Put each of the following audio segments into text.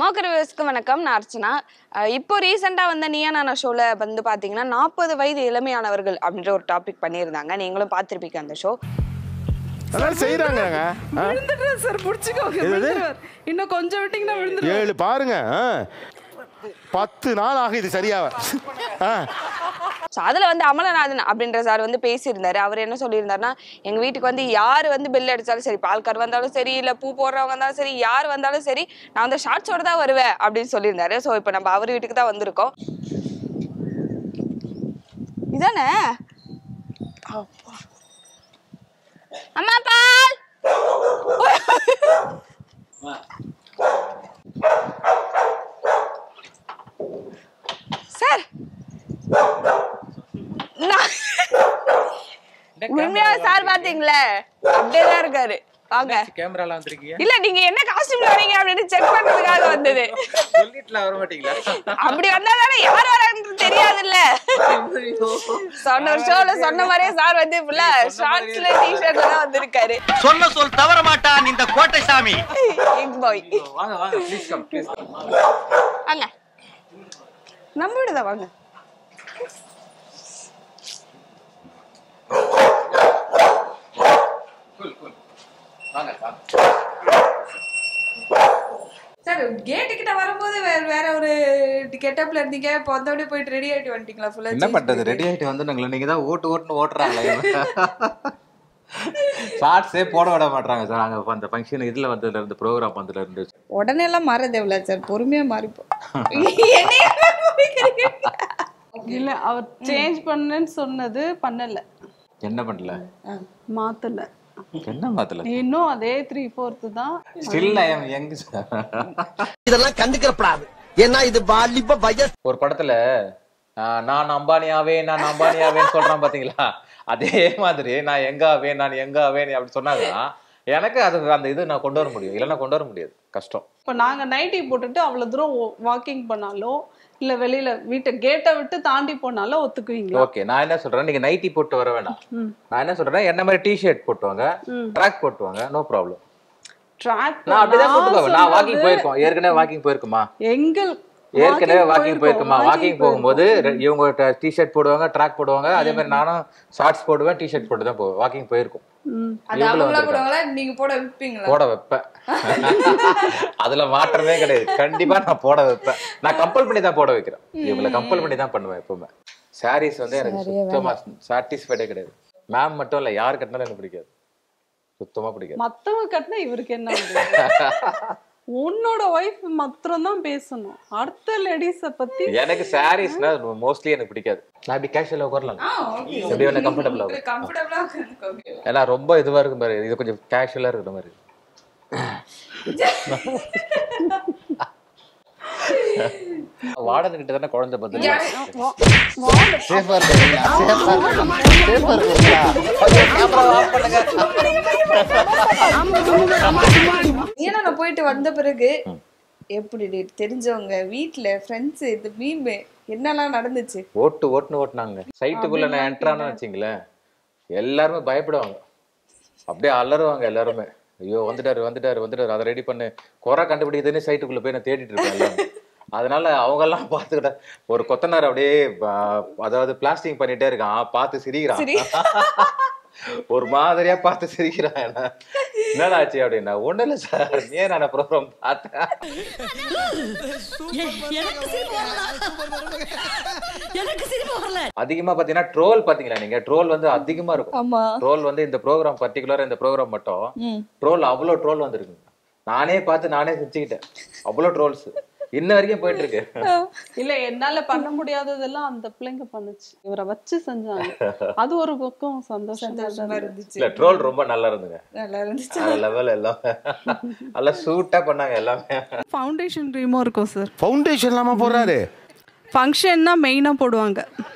மாக்கரவர்ஸ்க்கு வணக்கம் நான் அர்ச்சனா அஹ் இப்போ ரீசெண்டாக வந்த நீயா நானா ஷோவில் வந்து பார்த்தீங்கன்னா நாற்பது வயது இளமையானவர்கள் அப்படின்ற ஒரு டாபிக் பண்ணியிருந்தாங்க நீங்களும் பார்த்துருப்பீங்க அந்த ஷோ எல்லாரும் செய்யறாங்க விழுந்துடுறேன் சார் பிடிச்சிக்கோங்க விழுந்துருவார் இன்னும் கொஞ்சம் விட்டீங்கன்னா விழுந்துருவார் ஏழு பாருங்க ஆ. பத்து நாள் ஆகும் இது சரியாக ஆ ஸோ அதில் வந்து அமலநாதன் அப்படின்ற சார் வந்து பேசியிருந்தாரு அவர் என்ன சொல்லியிருந்தாருன்னா எங்கள் வீட்டுக்கு வந்து யார் வந்து பெல் அடித்தாலும் சரி பால்கார் வந்தாலும் சரி இல்லை பூ போடுறவங்க வந்தாலும் சரி யார் வந்தாலும் சரி நான் வந்து ஷார்ட்ஸோட தான் வருவேன் அப்படின்னு சொல்லியிருந்தாரு ஸோ இப்போ நம்ம அவர் வீட்டுக்கு தான் வந்திருக்கோம் இதானே அப்பா. அம்மா பால் சார் நான் உண்மையா சார் பாத்தீங்களே அப்படியே தான் இருக்காரு வாங்க கேமரால வந்திருக்கீங்க இல்ல நீங்க என்ன காஸ்டியூம்ல வரீங்க அப்படின்னு செக் பண்றதுக்காக வந்தது சொல்லிட்டுல வர மாட்டீங்களா அப்படி வந்தா தானே யார் வரான்னு தெரியாதுல்ல சொன்ன ஒரு ஷோல சொன்ன மாதிரியே சார் வந்து ஃபுல்லா ஷார்ட்ஸ்ல டிஷர்ட்ல தான் வந்திருக்காரு சொன்ன சொல் தவற மாட்டான் இந்த கோட்டை சாமி பிக் பாய் வாங்க வாங்க ப்ளீஸ் கம் ப்ளீஸ் வாங்க நம்ம வீடுதான் வாங்க வாங்க வாங்க சார் கேட்டு கிட்ட வரும்போது வேற வேற ஒரு கெட்டப்ல இருந்தீங்க இப்போ வந்தோடனே போயிட்டு ரெடி ஆயிட்டு வந்துட்டீங்களா ஃபுல்லா என்ன பண்றது ரெடி ஆயிட்டு வந்துட்டாங்களே நீங்க தான் ஓட்டு ஓட்டுன்னு ஓட்டுறாங்களே ஷார்ட்ஸே போட விட மாட்டாங்க சார் அங்க அந்த ஃபங்க்ஷன் இதுல வந்ததுல இருந்து ப்ரோக்ராம் வந்ததுல இருந்து உடனே எல்லாம் மாற தேவையில்ல சார் பொறுமையா மாறிப்போம் இல்ல அவர் சேஞ்ச் பண்ணேன்னு சொன்னது பண்ணல என்ன பண்ணல மாத்தல என்ன மாத்தல இன்னும் அதே த்ரீ ஃபோர்த்து தான் ஸ்டில் ஐ எம் யங் இதெல்லாம் கண்டுக்கிறப்படாது ஏன்னா இது வாலிப வயசு ஒரு படத்துல ஆஹ், நான் அம்பானியாவே நான் அம்பானியாவேன்னு சொல்றான் பாத்தீங்களா அதே மாதிரி நான் எங்க ஆவேன் நான் எங்க ஆவேன் அப்படி சொன்னாதான் எனக்கு அது அந்த இது நான் கொண்டு வர முடியும் இல்லைன்னா கொண்டு வர முடியாது கஷ்டம் இப்ப நாங்க நைட்டி போட்டுட்டு அவ்வளவு தூரம் வாக்கிங் பண்ணாலோ இல்ல வெளியில வீட்டை கேட்டை விட்டு தாண்டி போனாலும் ஒத்துக்குவீங்களா ஓகே நான் என்ன சொல்றேன் நீங்க நைட்டி போட்டு வர வேணாம் நான் என்ன சொல்றேன் என்ன மாதிரி டிஷர்ட் போட்டு வாங்க ட்ராக் போட்டு வாங்க நோ ப்ராப்ளம் ட்ராக் நான் அப்படிதான் போட்டு போவேன் நான் வாக்கிங் போயிருக்கோம் ஏற்கனவே வாக்கிங் போயிருக்குமா எங்கள் ஏற்கனவே வாக்கிங் போயிருக்குமா வாக்கிங் போகும்போது ரெ- இவங்க டிஷர்ட் போடுவாங்க ட்ராக் போடுவாங்க அதே மாதிரி நானும் ஷார்ட்ஸ் போடுவேன் டிஷர்ட் போட்டு தான் போவேன் வாக்கிங் போயிருக்கும் அது இவங்களும் அவங்களா வந்திருக்காங்க. போடுவாங்களா நீங்க போட வைப்பீங்களா போட வைப்பேன் அதுல மாற்றமே கிடையாது கண்டிப்பா நான் போட வைப்பேன் நான் கம்பல் பண்ணி தான் போட வைக்கிறேன் இவங்களை கம்பல் பண்ணி தான் பண்ணுவேன் எப்பவுமே சாரீஸ் வந்து எனக்கு சுத்தமா சாட்டிஸ்ஃபைடே கிடையாது மேம் மட்டும் இல்ல யார் கட்டினாலும் எனக்கு பிடிக்காது சுத்தமா பிடிக்காது மத்தவங்க கட்டினா இவருக்கு என்ன வந்து? உன்னோட ஒய்ஃப் மாத்திரம் தான் பேசணும் அடுத்த லேடிஸ பத்தி எனக்கு சாரீஸ்னா மோஸ்ட்லி எனக்கு பிடிக்காது நான் இப்படி கேஷுவலா உட்காரலாம் எப்படி வேணா கம்ஃபர்டபுளா இருக்கும் கம்ஃபர்டபுளா உட்காந்துக்கோங்க ஏன்னா ரொம்ப இதுவா இருக்கும் பாரு இது கொஞ்சம் கேஷுவலா இருக்கிற மாதிரி வாடகை கிட்ட தானே குழந்தை பதில் சேஃபா இருக்கீங்களா சேஃபா இருக்கீங்களா சேஃபா இருக்கீங்களா ஏன்னா நான் போயிட்டு வந்த பிறகு எப்படி டி, தெரிஞ்சவங்க வீட்ல ஃப்ரெண்ட்ஸ் இது மீம் என்னெல்லாம் நடந்துச்சு ஓட்டு ஓட்டுன்னு ஓட்டுனாங்க சைட்டுக்குள்ள நான் என்ட்ரானு வச்சிங்களேன் எல்லாருமே பயப்படுவாங்க அப்படியே அலறுவாங்க எல்லாருமே ஐயோ வந்துட்டாரு வந்துட்டாரு வந்துட்டாரு அதை ரெடி பண்ணு குறை கண்டுபிடிக்குதுன்னு சைட்டுக்குள்ள போய் நான் தேடிட்டு இருப்பேன் எல்லாரும் அதனால அவங்க எல்லாம் பாத்துக்கிட்ட ஒரு கொத்தனார் அப்படியே ப- அதாவது பிளாஸ்டிக் பண்ணிட்டே இருக்கான் பார்த்து சிரிக்கிறான் ஒரு மாதிரியா பார்த்து சிரிக்கிறான் என்ன என்னடா ஆச்சு அப்படின்னா ஒண்ணு இல்ல சார் ஏன் நான் ப்ரோக்ராம் பார்த்தேன் அதிகமா பாத்தீங்கன்னா ட்ரோல் பாத்தீங்களா நீங்க ட்ரோல் வந்து அதிகமா இருக்கும் ஆமா ட்ரோல் வந்து இந்த ப்ரோக்ராம் பர்டிகுலரா இந்த ப்ரோக்ராம் மட்டும் ட்ரோல் அவ்வளோ ட்ரோல் வந்திருக்கு நானே பார்த்து நானே செஞ்சுக்கிட்டேன் அவ்வளோ ட்ரோல்ஸ் இன்ன வரைக்கும் போயிட்டு இருக்கு இல்ல என்னால பண்ண முடியாததெல்லாம் அந்த பிள்ளைங்க பண்ணுச்சு இவரை வச்சு செஞ்சாங்க அது ஒரு பக்கம் சந்தோஷம் சந்தோஷமா இருந்துச்சு இல்ல ட்ரோல் ரொம்ப நல்லா இருந்துங்க நல்லா இருந்துச்சு லெவல் எல்லாம் நல்லா சூட்டா பண்ணாங்க எல்லாமே ஃபவுண்டேஷன் க்ரீமும் இருக்கும் சார் ஃபவுண்டேஷன் இல்லாம போடுறாரு ஃபங்க்ஷன்னா மெயினா போடுவாங்க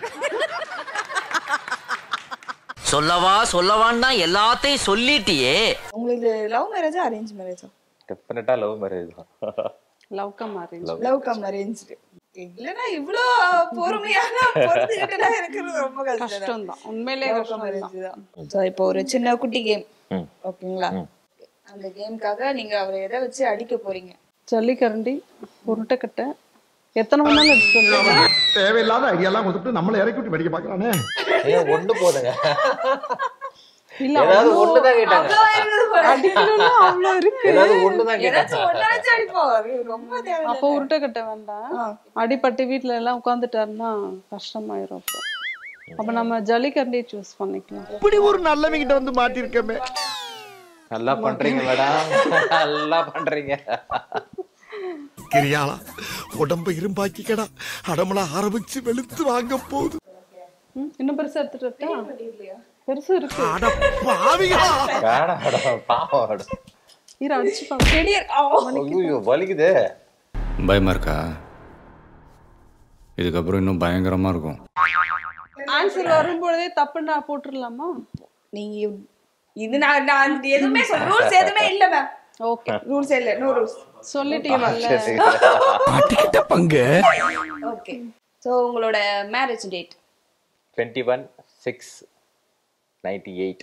சொல்லவா சொல்லவான்னா எல்லாத்தையும் சொல்லிட்டியே உங்களுக்கு லவ் மேரேஜா அரேஞ்ச் மேரேஜா டெஃபினட்டா லவ் மேரேஜ் தான் love cum arrange love cum arrange இல்லனா இவ்ளோ பொறுமையான பொறுத்துக்கிட்டு இருக்கிறது ரொம்ப கஷ்டம் கஷ்டம் தான் உண்மையிலே லவ் கம் கஷ்டம் தான் அரேஞ்ச் தான் சோ இப்போ ஒரு சின்ன குட்டி கேம் ம். ஓகேங்களா அந்த கேம்க்காக நீங்க அவரை எதை வச்சு அடிக்க போறீங்க ஜல்லிக்கரண்டி உருட்டைக்கட்டை எத்தனை மணி நேரம் எடுத்து சொல்லுங்க தேவையில்லாத ஐடியாலாம் கொடுத்துட்டு நம்மளை இறக்கி விட்டு படிக்க பாக்குறானே ஏன் ஒண்ணு போதுங்க இல்ல ஏதாவது அவ்வளோ ஒண்ணுதான் கேட்டாங்க அடிக்கணும்னா அவ்வளோ இருக்கு ஏதாவது ஒண்ணுதான் கேட்டாங்க ஏதாச்சும் ஒன்னாச்சும் அடிப்போம் அது ரொம்ப தேவை அப்போ உருட்டைக்கட்டை வேண்டாம் அடிபட்டு வீட்ல எல்லாம் உட்காந்துட்டாருன்னா கஷ்டமாயிரும் அப்போ அப்ப நம்ம ஜல்லிக்கரண்டியை சூஸ் பண்ணிக்கலாம் இப்படி ஒரு நல்லவங்கிட்ட வந்து மாட்டிருக்கமே நல்லா பண்றீங்க மேடம் நல்லா பண்றீங்க கிரியாளா உடம்ப இரும்பாக்கிக்கடா அடமலா ஆரம்பிச்சு வெளுத்து வாங்க போகுது ம், இன்னும் பெருசா எடுத்துட்டு வரட்டா? பெருசு இருக்கு அட பாவிகளா வேணாம் மேடம் பாவம் மேடம் இரு அடிச்சு பாக்க ஐயோ வலிக்குதே பயமா இருக்கா இதுக்கப்புறம் இன்னும் பயங்கரமா இருக்கும் ஆன்சர் வரும்பொழுதே தப்பு நான் போட்டுடலாமா நீங்க இது நான் நான் எதுவுமே சொல்ல ரூல்ஸ் எதுவுமே இல்ல மேம் ஓகே ரூல்ஸ் இல்ல நோ ரூல்ஸ் சொல்லிட்டீங்கல்ல மாட்டிக்கிட்ட பங்கு ஓகே சோ உங்களோட marriage date twenty one six ninety eight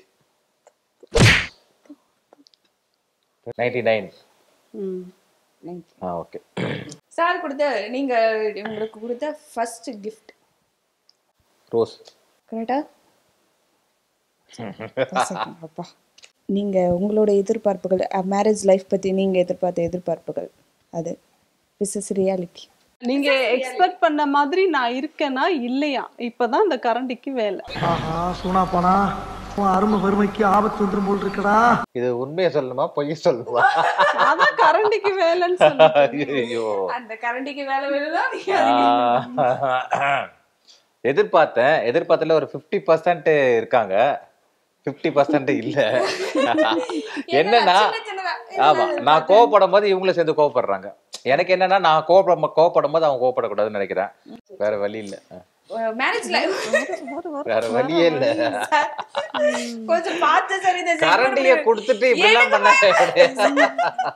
ninety nine hmm ah okay sir கொடுத்த நீங்க உங்களுக்கு கொடுத்த ஃபர்ஸ்ட் கிஃப்ட் ரோஸ் கரெக்டா அப்பா நீங்க உங்களோட எதிர்பார்ப்புகள் மேரேஜ் லைஃப் பத்தி நீங்க எதிர்பார்த்த எதிர்பார்ப்புகள் அது விசஸ் ரியாலிட்டி நீங்க எக்ஸ்பெக்ட் பண்ண மாதிரி நான் இருக்கேனா இல்லையா இப்பதான் இந்த கரண்டிக்கு வேலை ஆஹா சூனா போனா உன் அருமை வறுமைக்கு ஆபத்து வந்துரும் போல் இருக்கடா இது உண்மையை சொல்லணுமா பொய் சொல்லணுமா அதான் கரண்டிக்கு வேலைன்னு சொல்லுங்க ஐயோ அந்த கரண்டிக்கு வேலை வேணும்னா நீங்க ஆஹ். எதிர்பார்த்தேன் எதிர்பார்த்தல ஒரு ஃபிஃப்டி பர்சன்ட் இருக்காங்க ஃபிஃப்டி பர்சன்ட் இல்ல என்னன்னா சின்னதா, ஆமா நான் கோவப்படும் போது இவங்களும் சேர்ந்து கோவப்படுறாங்க எனக்கு என்னன்னா நான் கோவப்பட கோவப்படும் போது அவங்க கோவப்படக்கூடாதுன்னு நினைக்கிறேன் வேற வழி இல்ல மேரேஜ் லைஃப் வேற வழியே இல்ல கொஞ்சம் பார்த்து சரி இதை set கரண்டிய பண்ண கொடுத்துட்டு இப்படிலாம் பண்ண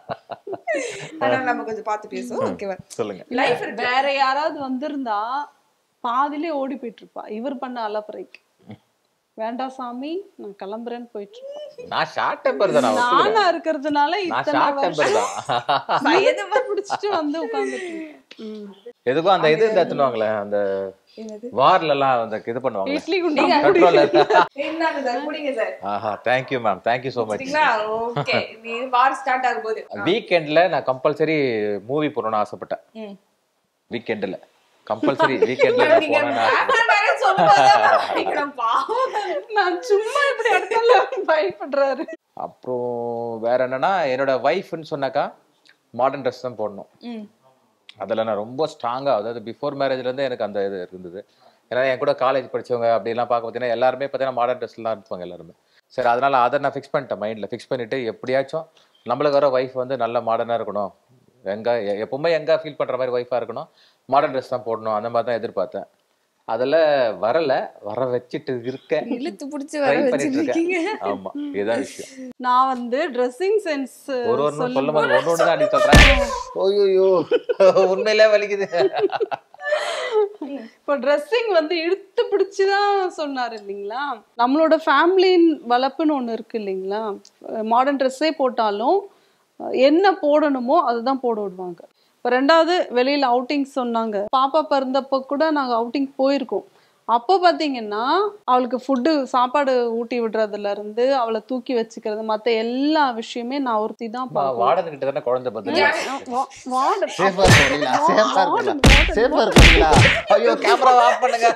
அதனால நம்ம கொஞ்சம் பார்த்து பேசுவோம் ஓகேவா சொல்லுங்க லைஃப் இருக்கு வேற யாராவது வந்திருந்தா பாதியிலே ஓடி போயிட்டு இருப்பா இவர் பண்ண அலப்பறைக்கு வேண்டாம் சாமி நான் கிளம்புறேன்னு போயிட்டு இருப்பா நான் ஷார்ட் டெம்பர் தான் நான் ஒத்துக்கிறேன். நானா இருக்கிறதுனால நான் இத்தனை ஷார்ட் டெம்பர் வருஷம் தான் வயது பிடிச்சிட்டு வந்து உட்காந்துட்டு எதுக்கும் அந்த இது இந்த எடுத்துனுவாங்களே அந்த வார்ல எல்லாம் அந்த இது பண்ணுவாங்க இட்லி குண்டா பெட்ரோல் என்னங்க சார் குடிங்க சார் ஆஹா thank you ma'am thank you so much சரிங்களா ஓகே நீ வார் ஸ்டார்ட் ஆகும் போது வீக்கெண்ட்ல நான் கம்பல்சரி மூவி போகணும்னு ஆசைப்பட்டேன் ம். வீக்கெண்ட்ல கம்பல்சரி வீக்கெண்ட்ல நீங்க போகணும்னு ஆசைப்பட்டேன் மேரேஜ் சொல்லும்போது படிக்கிறோம் பாவம் நான் சும்மா இப்படி இடத்துல பயப்படுறாரு அப்புறம் வேற என்னன்னா என்னோட ஒய்ஃப்னு சொன்னாக்கா மாடர்ன் ட்ரெஸ் தான் போடணும் ம். அதில் நான் ரொம்ப ஸ்ட்ராங்காக அதாவது பிஃபோர் மேரேஜ்லேருந்து எனக்கு அந்த இது இருந்தது ஏன்னா என் கூட காலேஜ் படிச்சவங்க அப்படிலாம் பார்க்க பார்த்தீங்கன்னா எல்லாருமே பார்த்தீங்கன்னா மாடர்ன் ட்ரெஸ்லாம் இருப்பாங்க எல்லாருமே சரி அதனால அதை நான் ஃபிக்ஸ் பண்ணிட்டேன் மைண்டில் ஃபிக்ஸ் பண்ணிட்டு எப்படியாச்சும் நம்மளுக்கு வர ஒய்ஃப் வந்து நல்ல மாடர்னாக இருக்கணும் எங்க எ- எப்பவுமே எங்க ஃபீல் பண்ற மாதிரி ஒய்ஃபாக இருக்கணும் மாடர்ன் ட்ரெஸ் தான் போடணும் அந்த மாதிரி தான் எதிர்பார்த்தேன் அதில் வரல வர வச்சுட்டு இருக்கேன் இழுத்து பிடிச்சி ட்ரை வர பண்ணிட்டு வச்சிருக்கீங்க இருக்கேன் ஆமா இதுதான் விஷயம் நான் வந்து ட்ரெஸ்ஸிங் சென்ஸ் ஒரு ஒரு நாள் சொல்லும் போது ஒன்று ஒன்று தான் அடி சொல்றேன் ஓய்யோ உண்மையிலே வலிக்குது இப்போ ட்ரெஸ்ஸிங் வந்து இழுத்து பிடிச்சி தான் சொன்னார் இல்லைங்களா நம்மளோட ஃபேமிலின் வளர்ப்புன்னு ஒன்று இருக்கு இல்லைங்களா மாடர்ன் ட்ரெஸ்ஸே போட்டாலும் அஹ், என்ன போடணுமோ அதுதான் போட விடுவாங்க இப்போ ரெண்டாவது வெளியில் அவுட்டிங் சொன்னாங்க பாப்பா பிறந்தப்போ கூட நாங்கள் அவுட்டிங் போயிருக்கோம் அப்போ பார்த்தீங்கன்னா அவளுக்கு ஃபுட்டு சாப்பாடு ஊட்டி விடுறதுல இருந்து அவளை தூக்கி வச்சுக்கிறது மற்ற எல்லா விஷயமே நான் ஒருத்தி தான் பார்ப்பேன் வார்டன் கிட்ட தானே குழந்தை பதில் வா- வார்டன் சேஃபா இருக்கீங்களா சேஃபா இருக்கீங்களா சேஃபா இருக்கீங்களா ஐயோ கேமரா ஆஃப் பண்ணுங்க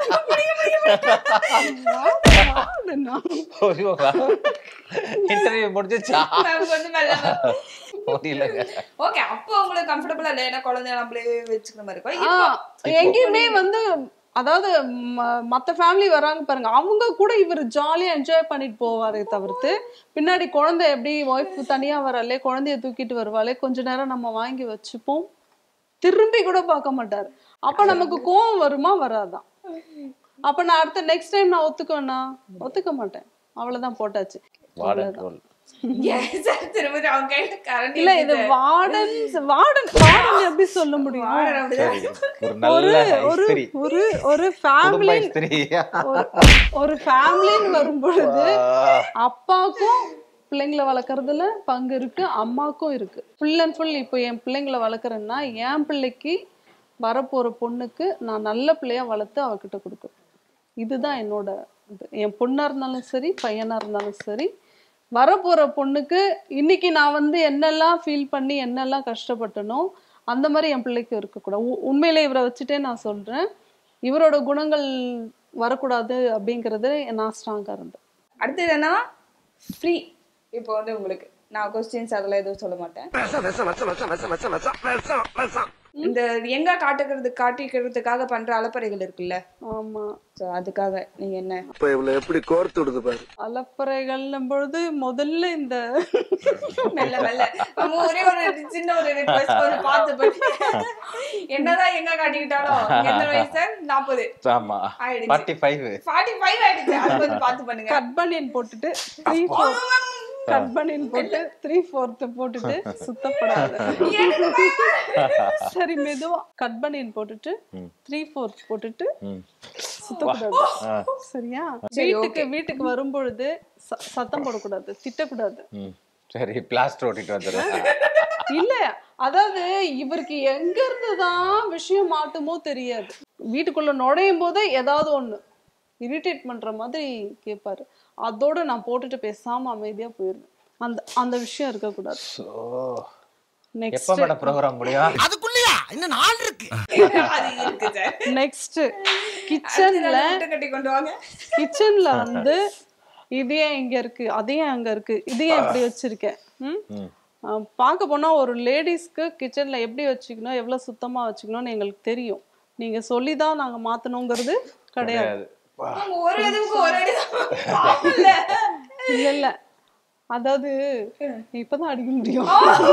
வார்டனா? ஐயோ இன்டர்வியூ முடிஞ்சிச்சா நமக்கு வந்து மெல்ல முடியலங்க ஓகே அப்போ உங்களுக்கு கம்ஃபர்டபுளா இல்ல ஏன்னா குழந்தைய நம்மளே வச்சுக்கிற மாதிரி இருக்கும் ஆ, இப்போ எங்கேயுமே வந்து அதாவது ம- மத்த ஃபேமிலி வராங்க பாருங்க அவங்க கூட இவர் ஜாலியா என்ஜாய் பண்ணிட்டு போவாரே தவிர்த்து பின்னாடி குழந்தை எப்படி ஒய்ஃப் தனியா வராளே குழந்தைய தூக்கிட்டு வருவாளே கொஞ்ச நேரம் நம்ம வாங்கி வச்சுப்போம் திரும்பி கூட பார்க்க மாட்டாரு அப்ப நமக்கு கோவம் வருமா வராதான் அப்ப நான் அடுத்த நெக்ஸ்ட் டைம் நான் ஒத்துக்குவேனா ஒத்துக்க மாட்டேன் அவ்வளவுதான் போட்டாச்சு வார்டன் ரோல் ஏன் சார் திரும்ப அவங்க கையில கரண்ட் இல்ல இது வார்டன் வார்டன் வார்டன் எப்படி சொல்ல முடியும் சரி ஒரு ஒரு நல்ல ஒரு இஸ்திரி ஒரு ஒரு குடும்ப ஃபேமிலி இஸ்திரி ஒரு- ஒரு ஃபேமிலின்னு வரும்பொழுது அப்பாக்கும் பிள்ளைங்களை வளர்க்குறதுல பங்கு இருக்கு அம்மாக்கும் இருக்கு ஃபுல் அண்ட் ஃபுல் இப்போ என் பிள்ளைங்களை வளர்க்குறேன்னா என் பிள்ளைக்கு வரப்போற பொண்ணுக்கு நான் நல்ல பிள்ளையா வளர்த்து அவகிட்ட கொடுக்கணும் இதுதான் என்னோட இது என் பொண்ணா இருந்தாலும் சரி பையனா இருந்தாலும் சரி வரப்போற பொண்ணுக்கு இன்னைக்கு நான் வந்து என்னெல்லாம் ஃபீல் பண்ணி என்னெல்லாம் கஷ்டப்பட்டனோ அந்த மாதிரி என் பிள்ளைக்கு இருக்கக்கூடாது உ- உண்மையிலே இவரை வச்சுட்டே நான் சொல்றேன் இவரோட குணங்கள் வரக்கூடாது அப்படிங்கறது நான் ஸ்ட்ராங்கா இருந்தேன் அடுத்தது என்ன ஃப்ரீ இப்போ வந்து உங்களுக்கு நான் கொஸ்டின்ஸ் அதெல்லாம் எதுவும் சொல்ல மாட்டேன் இந்த எங்க காட்டுக்கிறது காட்டிக்கிறதுக்காக பண்ற அலப்பறைகள் இருக்குல்ல ஆமா சோ அதுக்காக நீங்க என்ன இப்ப இவ்வளவு எப்படி கோர்த்து விடுது பாரு அலப்பறைகள்னும் பொழுது முதல்ல இந்த மெல்ல மெல்ல நம்ம ஒரே ஒரு சின்ன ஒரு ரிக்வெஸ்ட் ஒரு பார்த்து பண்ணி என்னதான் எங்க காட்டிக்கிட்டாலும் எந்த வயசு நாற்பது ஆமா ஆயிடுச்சு. ஃபார்ட்டி ஃபைவ் ஃபார்ட்டி ஃபைவ் ஆயிடுச்சு அது கொஞ்சம் பார்த்து பண்ணுங்க கட் பனியன் போட்டுட்டு த்ரீ ஃபோர் கட் பனியன் போட்டு த்ரீ ஃபோர்த்து போட்டுட்டு சுத்தப்படாது சரி மெதுவா கட் பனியன் போட்டுட்டு த்ரீ ஃபோர்த் போட்டுட்டு சுத்தக்கூடாது சரியா வீட்டுக்கு வீட்டுக்கு வரும்பொழுது ச- சத்தம் போடக்கூடாது திட்டக்கூடாது ம் சரி பிளாஸ்டர் ஓட்டிட்டு வந்துடுறேன் இல்ல அதாவது இவருக்கு எங்க இருந்துதான் விஷயம் மாட்டுமோ தெரியாது வீட்டுக்குள்ள நுழையும் போதே ஏதாவது ஒண்ணு இரிட்டேட் பண்ற மாதிரி கேட்பாரு அதோட நான் போட்டுட்டு பேசாம அமைதியா போயிருவேன் அந்த அந்த விஷயம் இருக்கக்கூடாது எப்ப நெக்ஸ்ட் மேடம் ப்ரோக்ராம் முடியும் அதுக்குள்ளயா இன்னும் நாள் இருக்கு அது இருக்கு சார் நெக்ஸ்ட் கிச்சன்ல முட்டை கட்டி கொண்டு வாங்க கிச்சன்ல வந்து இது ஏன் இங்க இருக்கு அது ஏன் அங்க இருக்கு இது ஏன் இப்படி வச்சிருக்கேன் ம்? அஹ் பார்க்க போனா ஒரு லேடிஸ்க்கு கிச்சன்ல எப்படி வச்சுக்கணும் எவ்வளவு சுத்தமா வச்சுக்கணும்னு எங்களுக்கு தெரியும் நீங்க சொல்லி தான் நாங்க மாத்தணுங்கிறது கிடையாது அவங்க ஒரு இதுக்கு ஒரு அடி பாவம்ல. இல்ல இல்ல அதாவது இப்பதான் அடிக்க முடியும்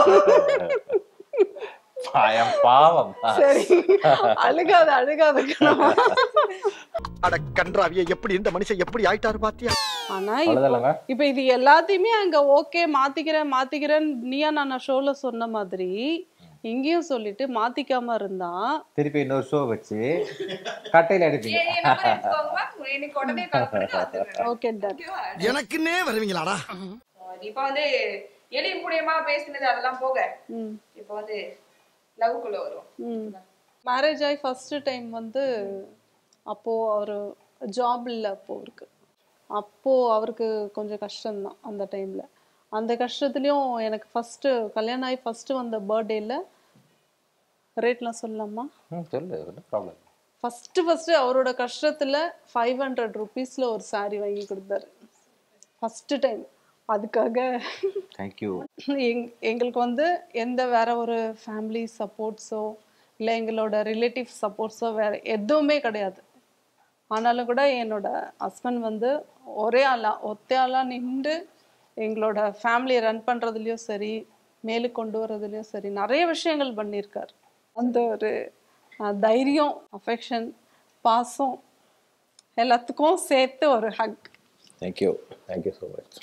என் பாவம் சரி அழுகாத அழுகாத கண்ணம்மா. அட கன்றாவிய எப்படி இந்த மனுஷன் எப்படி ஆயிட்டாரு பாத்தியா ஆனா இப்போ அவ்வளவுதானங்க இப்ப இது எல்லாத்தையுமே அங்க ஓகே மாத்திக்கிறேன் மாத்திக்கிறேன் நீயா நான் ஷோல சொன்ன மாதிரி இங்கேயும் சொல்லிட்டு மாத்திக்காம இருந்தா திருப்பி இன்னொரு ஷோ வச்சு கட்டையில அடிப்பீங்க என் number எடுத்துக்கோங்கம்மா. எனக்கு உடனே call பண்ணுங்க, வந்துடுறேன். ஓகே டன் ஓகேவா? எனக்குன்னே வருவீங்களாடா இப்ப வந்து எலி மூலியமா பேசினது அதெல்லாம் போக ம் இப்ப வந்து லவ்க்குள்ள வரும் ம் மேரேஜ் ஆகி ஃபர்ஸ்ட் டைம் வந்து அப்போ அவர் ஜாப் இல்லை அப்போ அவருக்கு அப்போ அவருக்கு கொஞ்சம் கஷ்டம்தான் அந்த டைம்ல அந்த கஷ்டத்துலயும் எனக்கு ஃபர்ஸ்ட் கல்யாணம் ஆகி ஃபர்ஸ்ட் வந்த பர்த்டேல ரேட்லாம் சொல்லலாமா ம் சொல்லு ஒன்றும் ப்ராப்ளம் ஃபர்ஸ்ட் ஃபர்ஸ்ட் அவரோட கஷ்டத்துல ஃபைவ் ஹண்ட்ரட் ருபீஸ்ல ஒரு saree வாங்கி கொடுத்தாரு ஃபர்ஸ்ட் டைம் அதுக்காக தேங்க்யூ எங் எங்களுக்கு வந்து எந்த வேற ஒரு ஃபேமிலி சப்போர்ட்ஸோ இல்லை எங்களோட ரிலேட்டிவ் சப்போர்ட்ஸோ வேற எதுவுமே கிடையாது ஆனாலும் கூட என்னோட ஹஸ்பண்ட் வந்து ஒரே ஆளா ஒத்தே ஆளா நின்று எங்களோட ஃபேமிலியை ரன் பண்ணுறதுலையும் சரி மேலுக்கு கொண்டு வர்றதுலையும் சரி நிறைய விஷயங்கள் பண்ணியிருக்காரு அந்த ஒரு அஹ், தைரியம் அஃபெக்ஷன் பாசம் எல்லாத்துக்கும் சேர்த்து ஒரு hug thank you thank you so much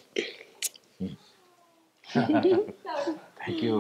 thank you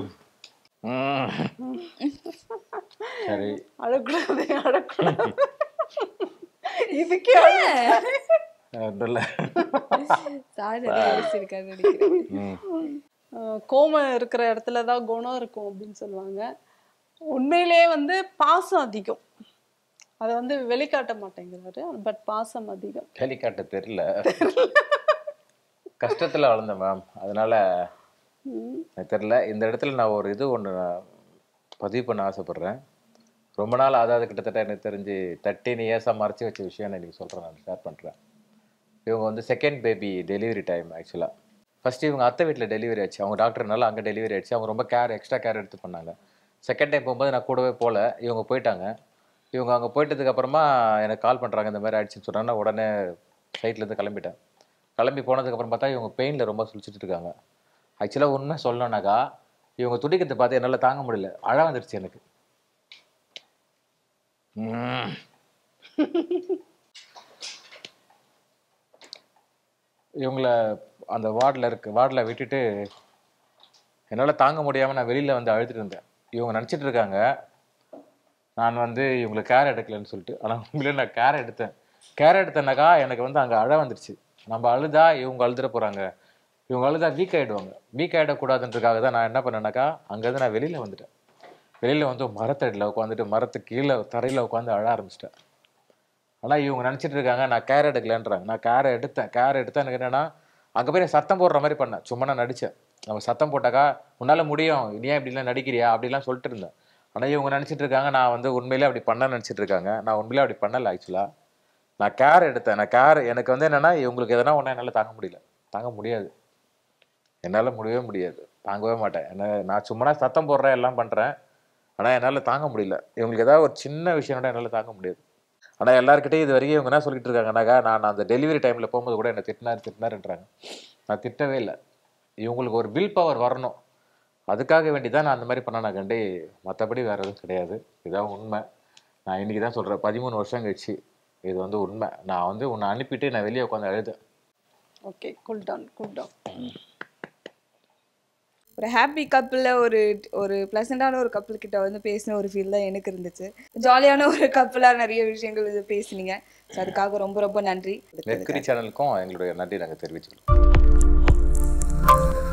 சரி அழக்கூடாது அழக்கூடாது இதுக்கே அழ- ஒன்றும் சாரி யோசிச்சிருக்காரு நினைக்கிறேன் அஹ் கோபம் இருக்கிற இடத்துல தான் குணம் இருக்கும் அப்படின்னு சொல்லுவாங்க உண்மையிலேயே வந்து பாசம் அதிகம் அதை வந்து வெளிக்காட்ட மாட்டேங்கிறாரு பட் பாசம் அதிகம் ஹெலிகாப்ட தெரியல கஷ்டத்துல வளர்ந்தேன் மேம் அதனால எனக்கு தெரியல இந்த இடத்துல நான் ஒரு இது ஒன்று பதிவு பண்ண ஆசைப்படுறேன் ரொம்ப நாள் அதாவது கிட்டத்தட்ட எனக்கு தெரிஞ்சு தேர்ட்டீன் இயர்ஸாக மறைச்சி வச்ச விஷயம் நான் இன்னைக்கு சொல்கிறேன் நான் ஷேர் பண்ணுறேன் இவங்க வந்து செகண்ட் பேபி டெலிவரி டைம் ஆக்சுவலாக ஃபர்ஸ்ட் இவங்க அத்தை வீட்டில் டெலிவரி ஆச்சு அவங்க டாக்டர்னால அங்கே டெலிவரி ஆச்சு அவங்க ரொம்ப கேர் எக்ஸ்ட்ரா கேர் எடுத்து பண்ணாங்க செகண்ட் டைம் போகும்போது நான் கூடவே போகல இவங்க போயிட்டாங்க இவங்க அங்கே போயிட்டதுக்கு அப்புறமா எனக்கு கால் பண்ணுறாங்க இந்த மாதிரி ஆயிடுச்சுன்னு சொன்னாங்க நான் உடனே சைட்லேருந்து கிளம்பிட்டேன் கிளம்பி போனதுக்கப்புறம் பார்த்தா இவங்க பெயினில் ரொம்ப சுழிச்சிட்டு இருக்காங்க ஆக்சுவலாக உண்மை சொல்லணும்னாக்கா இவங்க துடிக்கிறதை பார்த்து என்னால் தாங்க முடியல அழ வந்துருச்சு எனக்கு உம். இவங்கள அந்த வார்டில் இருக்கு வார்டில் விட்டுட்டு என்னால் தாங்க முடியாமல் நான் வெளியில் வந்து அழுதுட்டு இருந்தேன் இவங்க நினச்சிட்டு இருக்காங்க நான் வந்து இவங்களுக்கு கேர் எடுக்கலைன்னு சொல்லிட்டு ஆனால் உண்மையிலே நான் கேர் எடுத்தேன் கேர் எடுத்தேனாக்கா எனக்கு வந்து அங்கே அழ வந்துருச்சு நம்ம அழுதா இவங்க அழுதுற போகிறாங்க இவங்க அழுதா வீக் ஆயிடுவாங்க வீக் ஆகிடக்கூடாதுன்றதுக்காக தான் நான் என்ன பண்ணேன்னாக்கா அங்கேருந்து நான் வெளியில் வந்துட்டேன் வெளியில் வந்து மரத்தடியில் உட்காந்துட்டு மரத்துக்கு கீழே தரையில் உட்காந்து அழ ஆரம்பிச்சிட்டேன் ஆனால் இவங்க நினச்சிட்டு இருக்காங்க நான் கேர் எடுக்கலன்றாங்க நான் கேரை எடுத்தேன் கேர் எடுத்தேன் எனக்கு என்னன்னா அங்கே போய் நான் சத்தம் போடுற மாதிரி பண்ணேன் சும்மா நான் நடித்தேன் நம்ம சத்தம் போட்டாக்கா உன்னால் முடியும் நீ ஏன் இப்படிலாம் நடிக்கிறியா அப்படிலாம் சொல்லிட்டு இருந்தேன் ஆனால் இவங்க நினச்சிட்டு இருக்காங்க நான் வந்து உண்மையிலே அப்படி பண்ண நினச்சிட்டு இருக்காங்க நான் உண்மையிலே அப்படி பண்ணலை ஆக்சுவலாக நான் கேர் எடுத்தேன் நான் கேர் எனக்கு வந்து என்னன்னா இவங்களுக்கு எதனா ஒன்றா என்னால் தாங்க முடியல தாங்க முடியாது என்னால் முடியவே முடியாது தாங்கவே மாட்டேன் என்ன நான் சும்மா சத்தம் போடுறேன் எல்லாம் பண்ணுறேன் ஆனால் என்னால் தாங்க முடியல இவங்களுக்கு ஏதாவது ஒரு சின்ன விஷயம் கூட என்னால் தாங்க முடியாது ஆனால் எல்லாருக்கிட்டையும் இது வரைக்கும் இவங்க என்ன சொல்லிட்டு இருக்காங்கனாக்கா நான் அந்த டெலிவரி டைமில் போகும்போது கூட என்னை திட்டினார் திட்டினாருன்றாங்க நான் திட்டவே இல்லை இவங்களுக்கு ஒரு வில் பவர் வரணும் அதுக்காக வேண்டி தான் நான் அந்த மாதிரி பண்ணேன் கண்டி மற்றபடி வேறு எதுவும் கிடையாது இதான் உண்மை நான் இன்றைக்கி தான் சொல்கிறேன் பதிமூணு வருஷம் கழிச்சு இது வந்து உண்மை நான் வந்து உன்னை அனுப்பிட்டு நான் வெளியே உட்காந்து அழுதேன் okay cool down cool down ஒரு ஹாப்பி கப்பில் ஒரு ஒரு ப்ளசண்டான ஒரு கப்பல் கிட்ட வந்து பேசின ஒரு ஃபீல் தான் எனக்கு இருந்துச்சு ஜாலியான ஒரு கப்பலாக நிறைய விஷயங்கள் வந்து பேசுனீங்க ஸோ அதுக்காக ரொம்ப ரொம்ப நன்றி நெற்கரி சேனலுக்கும் எங்களுடைய நன்றி நாங்கள் தெரிவிச்சுக்கிறோம்